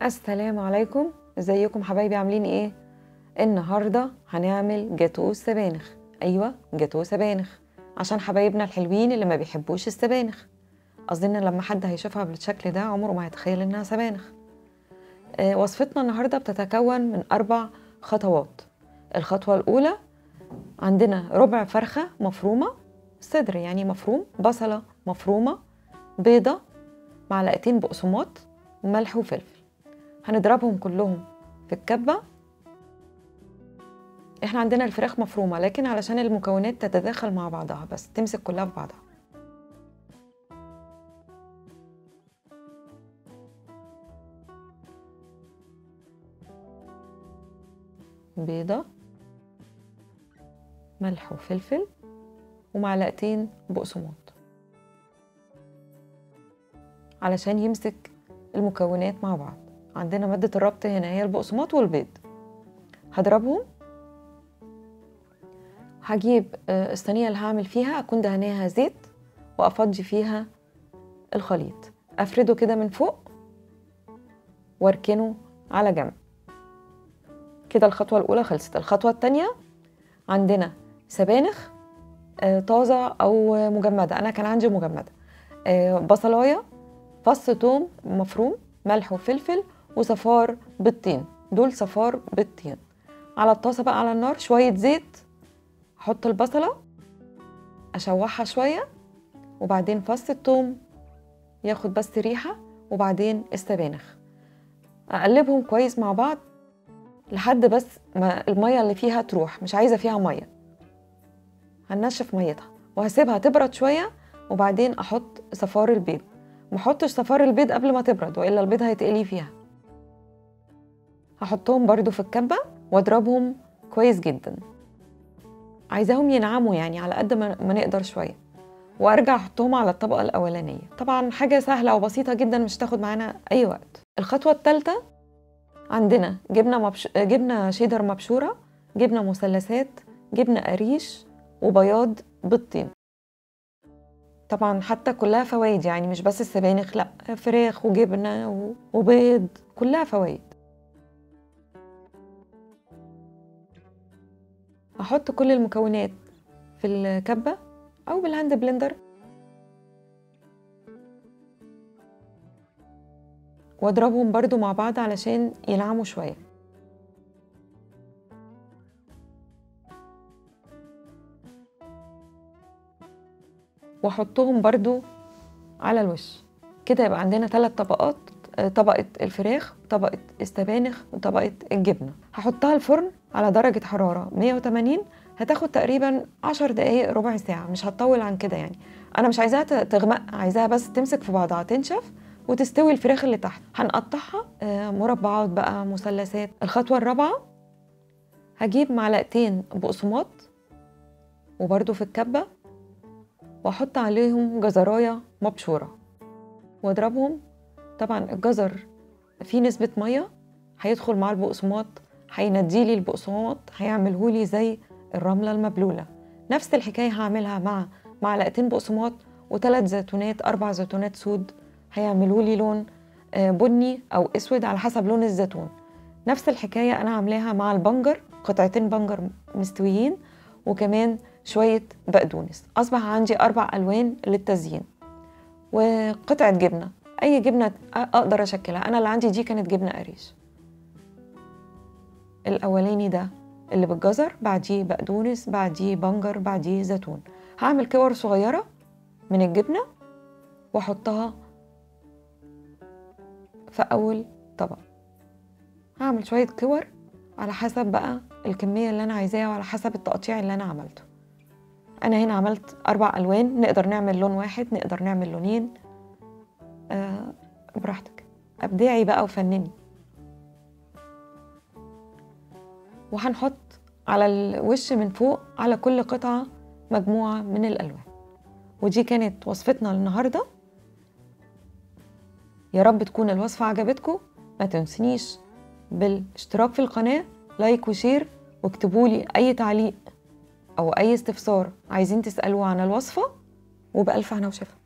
السلام عليكم ازيكم حبايبي عاملين ايه النهارده هنعمل جاتوه السبانخ ايوه جاتوه سبانخ عشان حبايبنا الحلوين اللي ما بيحبوش السبانخ اظن لما حد هيشوفها بالشكل ده عمره ما هيتخيل انها سبانخ آه وصفتنا النهارده بتتكون من اربع خطوات الخطوه الاولى عندنا ربع فرخه مفرومه صدر يعني مفروم بصله مفرومه بيضه معلقتين بقسماط ملح وفلفل هنضربهم كلهم في الكبة احنا عندنا الفراخ مفرومة لكن علشان المكونات تتداخل مع بعضها بس تمسك كلها في بعضها بيضة ملح وفلفل ومعلقتين بقسماط علشان يمسك المكونات مع بعض عندنا مادة الربط هنا هي البقسماط والبيض هضربهم هجيب الصينية اللي هعمل فيها أكون دهناها زيت وأفضي فيها الخليط أفرده كده من فوق واركنه على جنب كده الخطوة الأولى خلصت الخطوة التانية عندنا سبانخ طازة أو مجمدة أنا كان عندي مجمدة بصلاية فص توم مفروم ملح وفلفل وصفار بالطين دول صفار بالطين على الطاسه بقى على النار شويه زيت احط البصله اشوحها شويه وبعدين فص الثوم ياخد بس ريحه وبعدين السبانخ اقلبهم كويس مع بعض لحد بس ما الميه اللي فيها تروح مش عايزه فيها ميه هنشف ميتها وهسيبها تبرد شويه وبعدين احط صفار البيض محطش صفار البيض قبل ما تبرد والا البيض هيتقلي فيها هحطهم برضو في الكبة واضربهم كويس جدا عايزاهم ينعموا يعني على قد ما نقدر شوية وارجع احطهم على الطبقة الأولانية طبعا حاجة سهلة وبسيطة جدا مش تاخد معانا أي وقت الخطوة الثالثة عندنا جبنة, مبش... جبنة شيدر مبشورة جبنة مثلثات جبنة قريش وبياض بالطين طبعا حتى كلها فوائد يعني مش بس السبانخ لا فراخ وجبنة وبيض كلها فوائد احط كل المكونات في الكبة او بالهاند بلندر واضربهم برضو مع بعض علشان ينعموا شوية واحطهم برضو على الوش كده يبقى عندنا ثلاث طبقات طبقة الفراخ طبقة السبانخ وطبقة الجبنة هحطها الفرن على درجة حرارة 180 هتاخد تقريبا 10 دقايق ربع ساعة مش هتطول عن كده يعني أنا مش عايزاها تغمق عايزاها بس تمسك في بعضها تنشف وتستوي الفراخ اللي تحت هنقطعها مربعات بقى مثلثات الخطوة الرابعة هجيب معلقتين بقسماط وبرده في الكبة واحط عليهم جزراية مبشورة واضربهم طبعا الجزر فيه نسبة مية هيدخل مع البقسماط هينديلي البقسماط هيعملهولي زي الرملة المبلولة نفس الحكاية هعملها مع معلقتين بقسماط وثلاث زيتونات أربع زيتونات سود هيعملولي لون بني أو أسود على حسب لون الزيتون نفس الحكاية أنا عاملاها مع البنجر قطعتين بنجر مستويين وكمان شوية بقدونس أصبح عندي أربع ألوان للتزيين وقطعة جبنة أي جبنة أقدر أشكلها أنا اللي عندي دي كانت جبنة قريش الأولاني ده اللي بالجزر بعديه بقدونس بعديه بنجر بعديه زيتون هعمل كور صغيرة من الجبنة وأحطها في أول طبق هعمل شوية كور على حسب بقى الكمية اللي أنا عايزاها وعلى حسب التقطيع اللي أنا عملته أنا هنا عملت أربع ألوان نقدر نعمل لون واحد نقدر نعمل لونين آه براحتك أبدعي بقى وفنني وهنحط على الوش من فوق على كل قطعة مجموعة من الألوان ودي كانت وصفتنا النهاردة يا رب تكون الوصفة عجبتكم ما تنسنيش بالاشتراك في القناة لايك وشير واكتبولي أي تعليق أو أي استفسار عايزين تسألوه عن الوصفة وبألف هنا وشفا